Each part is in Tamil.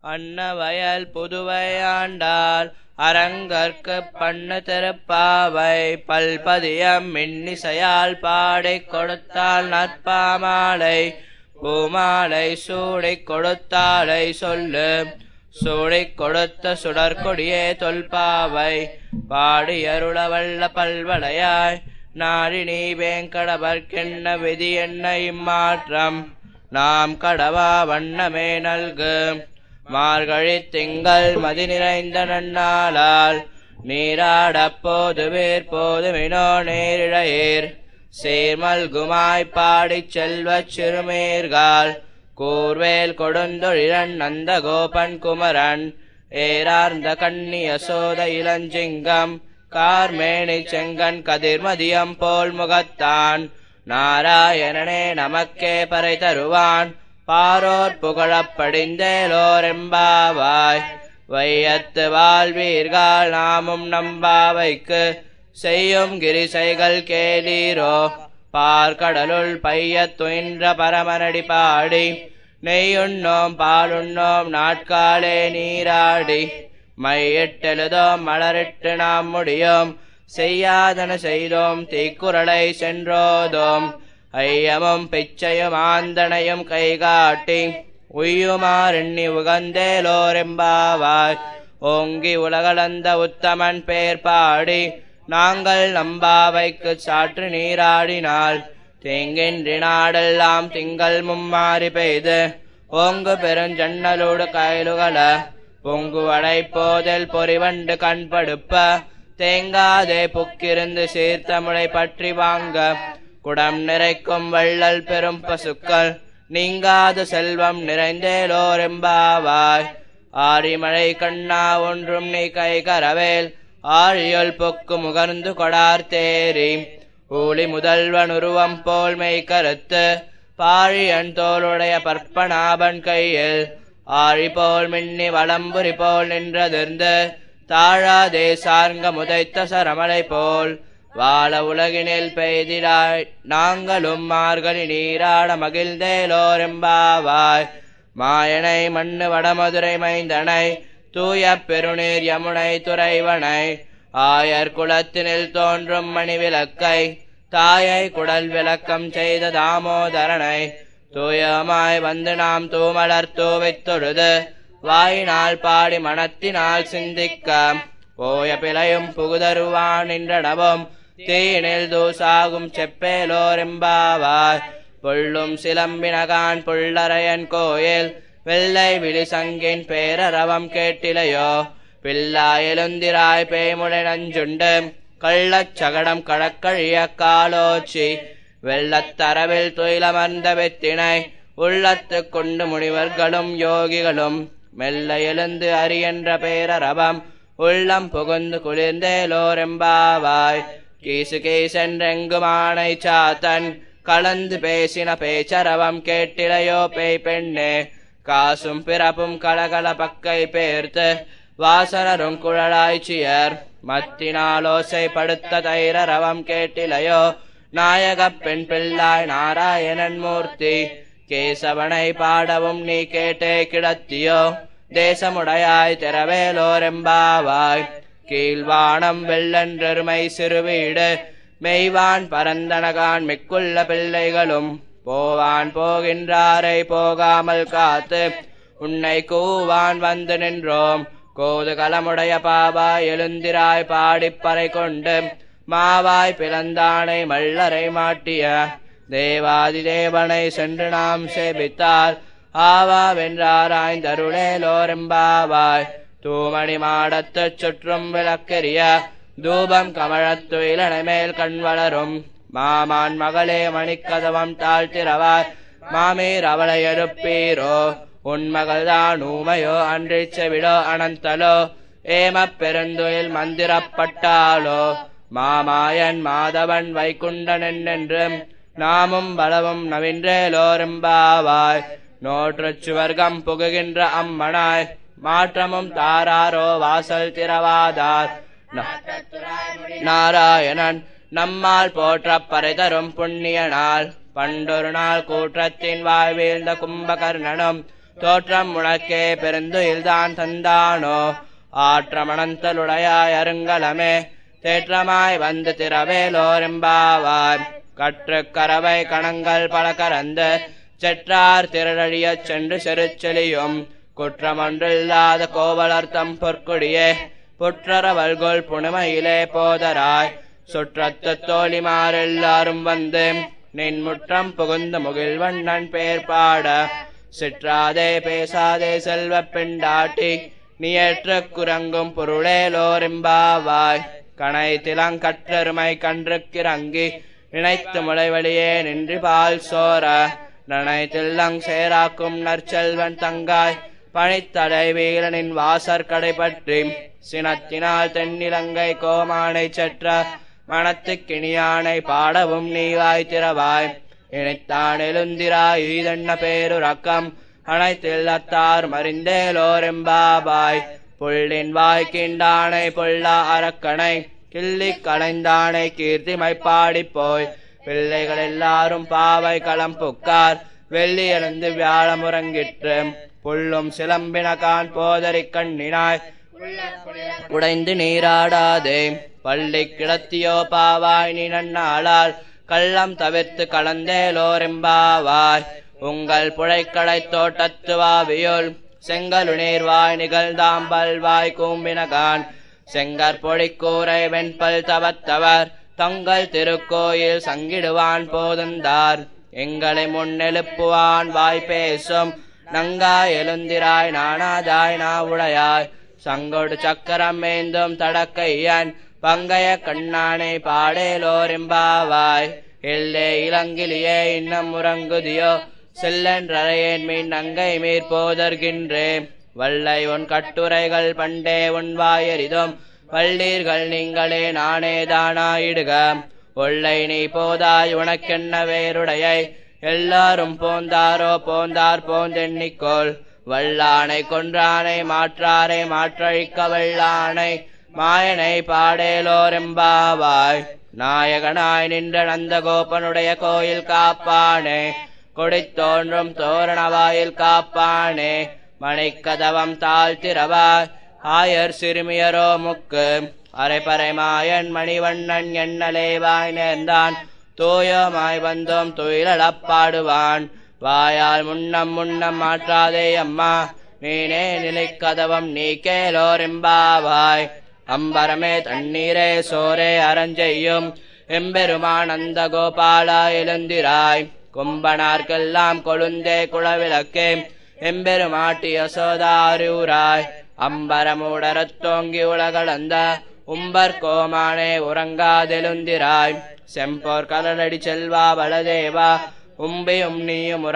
அன்னவயல் புதுவை ஆண்டாள் அரங்கற்கு பண்ணு திருப்பாவை பல்பதியம் மின்னிசையால் பாடிக் கொடுத்தாள் நற்பாமாலை பூமாலை சூடிக் கொடுத்தாளை சொல்லு சூடிக் கொடுத்த சுடற்கொடியே தொல்பாவை பாடியருளவல்ல பல்வளையாய் நாடினி வேங்கடவர்க்கென்ன விதி என்ன இம்மாற்றம் நாம் கடவா வண்ணமே நல்கு மார்கழி திங்கள் மதி நிறைந்த நன்னாளால் நீராடப் போது வேர் போதுமினோ நேரிழையீர் சீர்மல்குமாய் பாடிச் செல்வச் சிறுமேர்கால் கூர்வேல் கொடுந்தொழிலன் நந்த கோபன் குமரன் ஏரார்ந்த கண்ணி யசோத இளஞ்சிங்கம் கார்மேனி செங்கன் கதிர்மதியம் போல் முகத்தான் நாராயணனே நமக்கே பறை தருவான் பாரோர் புகழப் படிந்தேலோரெம்பாவாய் வையத்து வாழ்வீர்கள் நாமும் நம்பாவைக்கு செய்யும் கிரிசைகள் கேளீரோ பார்க்கடலுள் பையத் துயின்ற பரமனடி பாடி நெய்யுண்ணோம் பாலுண்ணோம் நாட்காலே நீராடி மையிட்டெழுதோம் மலரிட்டு நாம் முடியோம் செய்யாதன செய்தோம் தீக்குறளை சென்றோதோம் ஐயமும் பிச்சையும் ஆந்தனையும் கைகாட்டி உய்யுமாறெண்ணி உகந்தேலோரெம்பாவாய் ஓங்கி உலகளந்த உத்தமன் பேர் பாடி நாங்கள் நம்பாவைக்கு சாற்று நீராடினால் தேங்கின்றி நாடெல்லாம் திங்கள் மும்மாறி பெய்து ஓங்கு பெருஞ்சன்னலோடு கயலுகள பொங்குவடை போதல் பொறிவண்டு கண்படுப்ப தேங்காதே புக்கிருந்து சீர்த்தமுளை பற்றி வாங்க குடம் நிறைக்கும் வள்ளல் பெரும் பசுக்கள் நீங்காத செல்வம் நிறைந்தேலோரெம்பாவாய் ஆரிமழை கண்ணா ஒன்றும் நீ கை கரவேல் ஆழியொல் பொக்கு முகர்ந்து கொடார் தேரி ஊழி முதல்வன் உருவம் போல் மெய் கருத்து பாழியன் தோளுடைய பற்பனாபன் கையில் ஆழி போல் மின்னி வளம்புரி போல் நின்றதிர்ந்து தாழாதே சார்ங்க முதைத்த சரமலை போல் வாழ உலகினில் பெய்திடாய் நாங்களும் மார்கழி நீராட மகிழ்ந்தேலோரெம்பாவாய் மாயனை மண்ணு வடமதுரை மைந்தனை தூய பெருநீர் யமுனை துறைவனை ஆயர் குலத்தினில் தோன்றும் மணி விளக்கை தாயை குடல் விளக்கம் செய்த தாமோதரனை தூயமாய் வந்து நாம் தூமலர் தூவித் தொழுது வாயினால் பாடி மனத்தினால் சிந்திக்க போய பிழையும் புகுதருவான் நின்றனவும் தீனில் தூசாகும் செப்பேலோரெம்பாவாய் புள்ளும் சிலம்பினகான் புள்ளரையன் கோயில் வெள்ளை விழிசங்கின் பேரரவம் கேட்டிலையோ பில்லா எழுந்திராய் பேமுளை நஞ்சுண்டு கள்ளச் சகடம் கடக்கழிய காலோச்சி வெள்ளத்தரவில் துயிலமர்ந்த வெத்தினை உள்ளத்து கொண்டு முனிவர்களும் யோகிகளும் மெல்ல எழுந்து அரியன்ற பேரரவம் உள்ளம் புகுந்து குளிர்ந்தேலோரெம்பாவாய் கீசு கீசென்றெங்குமானை சாத்தன் கலந்து பேசின பேச்சரவம் கேட்டிலையோ பேய் பெண்ணே காசும் பிறப்பும் கலகல பக்கை பேர்த்து வாசனரும் குழலாய்ச்சியர் மத்தினாலோசை படுத்த தைர ரவம் கேட்டிலையோ நாயகப் பெண் பிள்ளாய் நாராயணன் மூர்த்தி கேசவனை பாடவும் நீ கேட்டே கிடத்தியோ தேசமுடையாய் திறவேலோரெம்பாவாய் கீழ்வானம் வெள்ளன்றெருமை சிறுவீடு மெய்வான் பரந்தனகான் மிக்குள்ள பிள்ளைகளும் போவான் போகின்றாரை போகாமல் காத்து உன்னை கூவான் வந்து நின்றோம் கோதுகலமுடைய பாபா எழுந்திராய் பாடிப்பறை கொண்டு மாவாய் பிளந்தானை மல்லரை மாட்டிய தேவாதி தேவனை சென்று நாம் சேபித்தால் ஆவா வென்றாராய்ந்தருளேலோரெம்பாவாய் தூமணி மாடத்துச் சுற்றும் விளக்கெரிய தூபம் கமழத்து இளனை மேல் கண் வளரும் மாமான் மகளே மணிக்கதவம் தாழ்த்திரவாய் மாமீர் அவளை எழுப்பீரோ உன் மகள்தான் ஊமையோ அன்றிச் செவிடோ அனந்தலோ ஏமப் பெருந்துயில் மந்திரப்பட்டாலோ மாமாயன் மாதவன் வைகுண்டன் என்றென்றும் நாமும் பலவும் நவின்றேலோரெம்பாவாய் நோற்றுச் சுவர்க்கம் புகுகின்ற அம்மனாய் மாற்றமும் தாராரோ வாசல் திறவாதார் நாராயணன் நம்மால் போற்றப் பறைதரும் புண்ணிய நாள் பண்டொரு நாள் கூற்றத்தின் வாய் வீழ்ந்த கும்பகர்ணனும் தோற்றம் உனக்கே பெருந்துயில்தான் தந்தானோ ஆற்றமணந்தலுடையாய் அருங்கலமே தேற்றமாய் வந்து திரவேலோரெம்பாவாய் கற்று கரவை கணங்கள் பல கறந்து செற்றார் திரழழியச் சென்று செருச்செலியும் குற்றமொன்றில்லாத கோவலர்த்தம் பொற்கொடியே புற்றரவல்கொள் புனமையிலே போதராய் சுற்றத்து தோழிமாரெல்லாரும் வந்து நின் முற்றம் புகுந்த முகில்வண்ணன் பேர் பாட சிற்றாதே பேசாதே செல்வ பெண்டாட்டி நீ ஏற்ற குரங்கும் பொருளேலோரெம்பாவாய் கனை திலங்கற்றருமை கன்றுக்கிறங்கி நினைத்து முளைவழியே நின்று பால் சோர நனை தில்லங் சேராக்கும் நற்செல்வன் தங்காய் பணித்தடை வீரனின் வாசற் கடைபற்றி சினத்தினால் தென்னிலங்கை கோமானை செற்ற மனத்துக் கிணியானை பாடவும் நீவாய் திறவாய் இணைத்தான் எழுந்திராய் ஈதென்ன பேருறக்கம் அனைத்தில்லத்தார் மறிந்தேலோரெம்பாபாய் புள்ளின் வாய் கிண்டானை பொல்லா அரக்கனை கிள்ளி களைந்தானை கீர்த்திமை பாடிப் போய் பிள்ளைகள் எல்லாரும் பாவை களம் புக்கார் வெள்ளி எழுந்து வியாழமுறங்கிற்று புல்லும் சிலம்பினகான் போதறி கண்ணினாய் உடைந்து நீராடாதே பள்ளி கிடத்தியோ பாவாய் நீ நன்னாளால் கள்ளம் தவிர்த்து கலந்தேலோரெம்பாவாய் உங்கள் புழைக்கடை தோட்டத்து வாவியுள் செங்கலுநீர்வாய் நிகழ்ந்தாம்பல் வாய் கூம்பினகான் செங்கற் பொழிக்கூரை வெண்பல் தவத்தவர் தங்கள் திருக்கோயில் சங்கிடுவான் போதந்தார் எங்களை முன்னெழுப்புவான் வாய் பேசும் நங்காய் எழுந்திராய் நானாதாய் நாவுடையாய் சங்கொடு சக்கரம் மேந்தும் தடக்கையன் பங்கைய கண்ணானை பாடேலோரெம்பாவாய் எல்லே இளங்கிலியே இன்னம் உறங்குதியோ செல்லன்றறையேன் மீன் நங்கை மேற்போதர்கின்றேன் வல்லை உன் கட்டுரைகள் பண்டே உன் வாயரிதும் வள்ளீர்கள் நீங்களே நானே தானாயிடுக ஒல்லை நீ போதாய் உனக்கென்ன வேறுடையை எல்லாரும் போந்தாரோ போந்தார் போந்தெண்ணிக்கோள் வல்லானை கொன்றானை மாற்றாரை மாற்றழிக்க வல்லானை மாயனை பாடேலோரெம்பாவாய் நாயகனாய் நின்ற நந்தகோபனுடைய கோயில் காப்பானே கொடித்தோன்றும் தோரணவாயில் காப்பானே மணிக்கதவம் தாழ்த்திரவாய் ஆயர் சிறுமியரோ முக்கு அரைப்பறை மாயன் மணிவண்ணன் எண்ணலேவாய் நேர்ந்தான் தூயமாய் வந்தோம் துயிலப்பாடுவான் வாயால் முன்னம் முன்னம் மாற்றாதே அம்மா நீனே நிலைக்கதவம் நீ கேலோரெம்பாவாய் அம்பரமே தண்ணீரே சோரே அரஞ்செய்யும் எம்பெருமானந்த கோபாலா எழுந்திராய் கும்பனார்க்கெல்லாம் கொழுந்தே குளவிளக்கே எம்பெருமாட்டி யசோதாரூராய் அம்பரமூடரத்தோங்கி உலகளந்த உம்பர் கோமானே உறங்காதெழுந்திராய் செம்போர் கலரடி செல்வா பலதேவா உம்பியும் நீயும்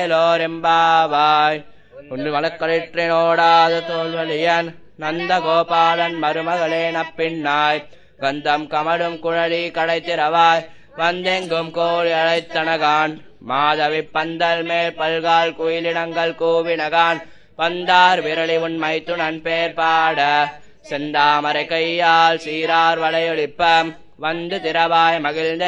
உறங்கேலோரெம்பாவாய் ஒன்று வழக்களிற்றினோடாத தோல்வலியன் நந்தகோபாலன் மருமகளே நப்பின்னாய் கந்தம் கமடும் குழலி கடைத்திரவாய் வந்தெங்கும் கோழி அழைத்தனகான் மாதவி பந்தல் மேல் பல்கால் குயிலினங்கள் கூவினகான் வந்தார் விரலி உண்மை துணன் பேர் பாட செந்தாமரை கையால் சீரார் வளையொழிப்ப வந்து திரவாய்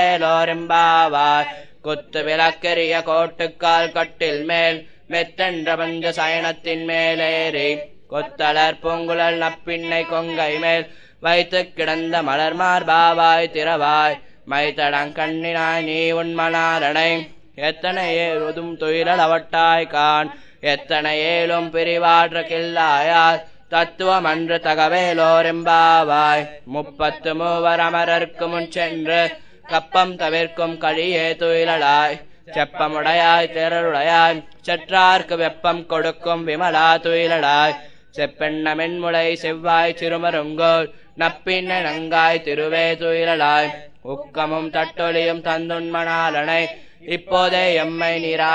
மகிழ்ந்தேலோரெம்பாவாய் குத்து விளக்கெரிய கோட்டுக்கால் கட்டில் மேல் மெத்தென்ற பஞ்ச சயனத்தின் மேலேறி கொத்தலர் பொங்குழல் நப்பின்னை கொங்கை மேல் வைத்து கிடந்த மலர் மார்பாவாய் திரவாய் மைத்தடங் கண்ணினாய் நீ உண்மனாரணை எத்தனை ஏழுதும் துயிலல் அவட்டாய் கான் எத்தனை ஏழும் பிரிவாற்ற கில்லாயால் தத்துவம் அன்று தகவேலோரெம்பாவாய் முப்பத்து மூவர் அமரர்க்கு முன் சென்று கப்பம் தவிர்க்கும் கழியே துயிலலாய் செப்பமுடையாய் திரளுடையாய் செற்றார்க்கு வெப்பம் கொடுக்கும் விமலா துயிலலாய் செப்பெண்ண மென்முளை செவ்வாய் சிறுமருங்கோல் நப்பின்ன நங்காய் திருவே துயிலலாய் உக்கமும் தட்டொலியும் தந்துண்மணாலனை இப்போதே எம்மை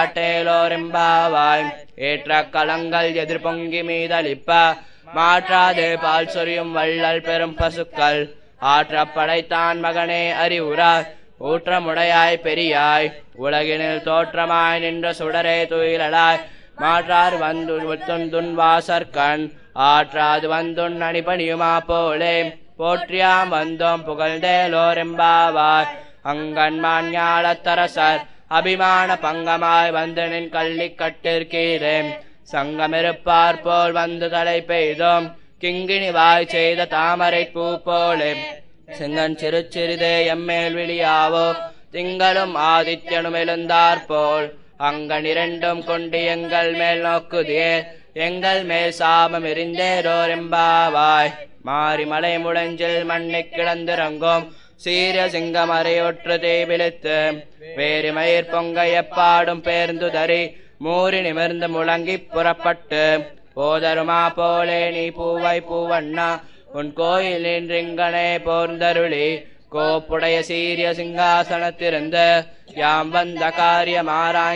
நீராட்டேலோரெம்பாவாய் ஏற்ற கலங்கள் எதிர்பொங்கி மீதளிப்ப மாற்றாதே பால் சொரியும் வள்ளல் பெரும் பசுக்கள் ஆற்ற படைத்தான் மகனே அறிவுறாய் ஊற்றமுடையாய் பெரியாய் உலகினில் தோற்றமாய் நின்ற சுடரே துயிலலாய் மாற்றார் வந்து துந்துன் வாசற்கண் ஆற்றாது வந்துன் அணிபணியுமா போலே போற்றியாம் வந்தோம் புகழ்ந்தேலோரெம்பாவாய் அங்கன்மான் ஞாலத்தரசர் அபிமான பங்கமாய் வந்து நின் கள்ளி கட்டிற்கீரே சங்கமிருப்பார் போல் வந்து தலை பெய்தோம் கிங்கிணி வாய் செய்த தாமரை பூ போலே செங்கன் சிறு சிறிதே எம்மேல் விழியாவோ திங்களும் ஆதித்யனும் எழுந்தார் போல் அங்கன் இரண்டும் கொண்டு எங்கள் மேல் நோக்குதே எங்கள் மேல் சாபம் எரிந்தேரோர் எம்பாவாய் மாறி மலை முடஞ்சில் மண்ணை கிடந்திறங்கும் சீர சிங்கமறையொற்று தேவிழித்து வேறு மயிர் பொங்க எப்பாடும் பேர்ந்து தரி மூறி நிமிர்ந்து முழங்கி புறப்பட்டு போதருமா போலே நீ பூவை பூவண்ணா உன் கோயிலின் ரிங்கனே போர்ந்தருளி கோப்புடைய சீரிய சிங்காசனத்திருந்து யாம் வந்த காரியம்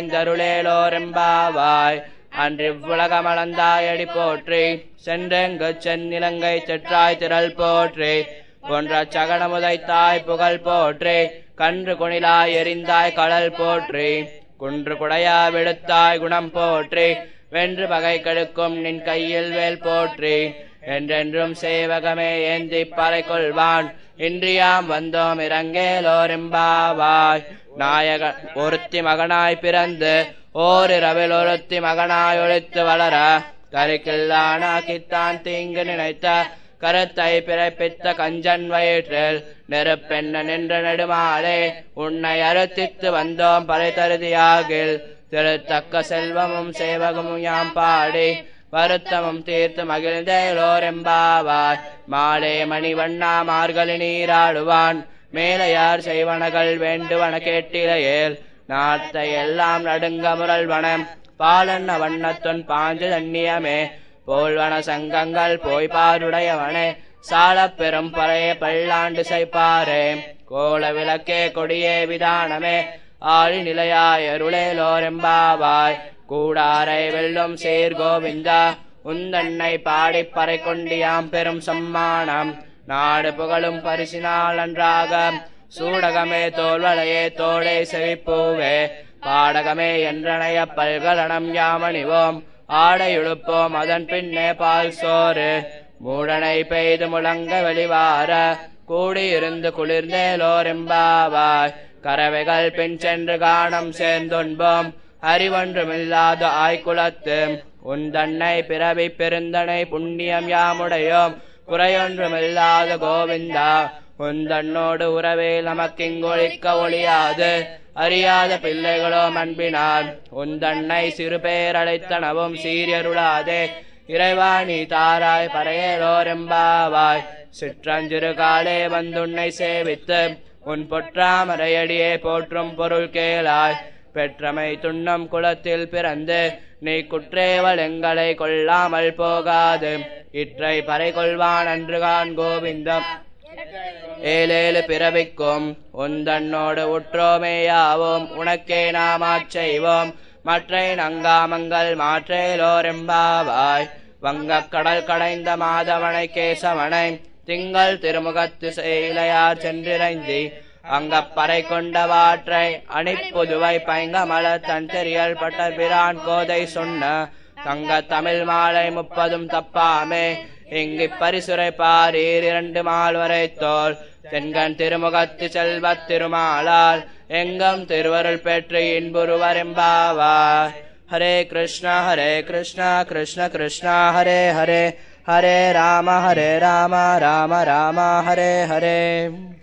ஆராய்ந்தருளேலோரெம்பாவாய் அன்றிவ்வுலகமளந்தாயடி போற்றி சென்றெங்கு சென்னிலங்கை செற்றாய் திரள் போற்றி போன்ற சகனமுதைத்தாய் புகழ் போற்றி கன்று குணிலாய் எரிந்தாய் கடல் போற்றி குன்று குடையா விடுத்தாய் குணம் போற்றி வென்று பகை கெடுக்கும் நின் கையில் வேல் போற்றி என்றென்றும் சேவகமே ஏந்தி பறை கொள்வான் இன்றியாம் வந்தோம் இறங்கேலோரெம்பாவாய் நாயக ஒருத்தி மகனாய் பிறந்து ஓரிரவில் ஒருத்தி மகனாய் ஒழித்து வளர கருக்கில்லானாக்கித்தான் தீங்கு நினைத்த கருத்தை பிறப்பித்த கஞ்சன் வயிற்றில் நெருப்பெண்ண நின்ற நெடுமாலே உன்னை அறுத்தித்து வந்தோம் பறை தருதியாகில் திருத்தக்க செல்வமும் சேவகமும் யாம் பாடி வருத்தமும் தீர்த்து மகிழ்ந்தேலோரெம்பாவாய் மாலே மணிவண்ணா மார்கழி நீராடுவான் மேலையார் செய்வனகள் வேண்டுவன கேட்டிலையேல் நாட்டை எல்லாம் நடுங்க முரல்வனம் பாலன்ன வண்ணத்துன் பாஞ்சு தண்ணியமே போல்வன சங்கங்கள் போய் பாருடையவனே சாலப் பெரும் பறைய பல்லாண்டு செய்ப்பாரே கோல விளக்கே கொடியே விதானமே ஆழி நிலையாயருளேலோரெம்பாவாய் கூடாரை வெல்லும் சேர் கோவிந்தா உந்தன்னை பாடிப் பறை கொண்டியாம் பெரும் சம்மானம் நாடு புகழும் பரிசினால் நன்றாக சூடகமே தோல்வளையே தோளே செவிப்பூவே பாடகமே என்றனைய பல்கலனம் யாமணிவோம் ஆடையுடுப்போம் அதன் பின்னே பால் சோறு மூடனை பெய்து முழங்க வெளிவார கூடியிருந்து குளிர்ந்தேலோரெம்பாவாய் கறவைகள் பின் சென்று காணம் சேர்ந்துண்போம் அறிவொன்றுமில்லாத ஆய்குலத்து உந்தன்னை பிறவி பெருந்தனை புண்ணியம் யாமுடையோம் குறையொன்றுமில்லாத கோவிந்தா உந்தன்னோடு உறவே நமக்கிங்கொழிக்க ஒழியாது அறியாத பிள்ளைகளோ அன்பினால் உந்தன்னை சிறு பேரழைத்தனவும் சீரியருளாதே இறைவாணி தாராய் பறையலோரெம்பாவாய் சிற்றஞ்சிறு காலே வந்துன்னை சேவித்து உன் பொற்றாமரையடியே போற்றும் பொருள் கேளாய் பெற்றமை துண்ணம் குலத்தில் பிறந்து நீ குற்றேவல் எங்களை கொள்ளாமல் போகாது இற்றை பறை கொள்வான் அன்றுகான் கோவிந்தம் ஏழேழு பிறவிக்கும் உந்தன்னோடு உற்றோமேயாவோம் உனக்கே நாமாச் செய்வோம் மற்றை நங்காமங்கள் மாற்றேலோரெம்பாவாய் வங்கக் கடல் கடைந்த மாதவனை கேசவனை திங்கள் திருமுகத்து செயலையார் சென்றிரைந்தி அங்கப்பறை கொண்டவாற்றை அணிப்புதுவை பைங்கமல தன் தெரியல் பட்ட பிரான் கோதை சொன்ன தங்க தமிழ் மாலை முப்பதும் தப்பாமே இங்கு பரிசுரை பாரீர் இரண்டு மால் வரை தோல் தென்கண் திருமுகத்து செல்வத் திருமாலால் எங்கும் திருவருள் பெற்று இன்புருவரெம்பாவார் ஹரே கிருஷ்ணா ஹரே கிருஷ்ணா கிருஷ்ண கிருஷ்ணா ஹரே ஹரே ஹரே ராம ஹரே ராம ராம ராம ஹரே ஹரே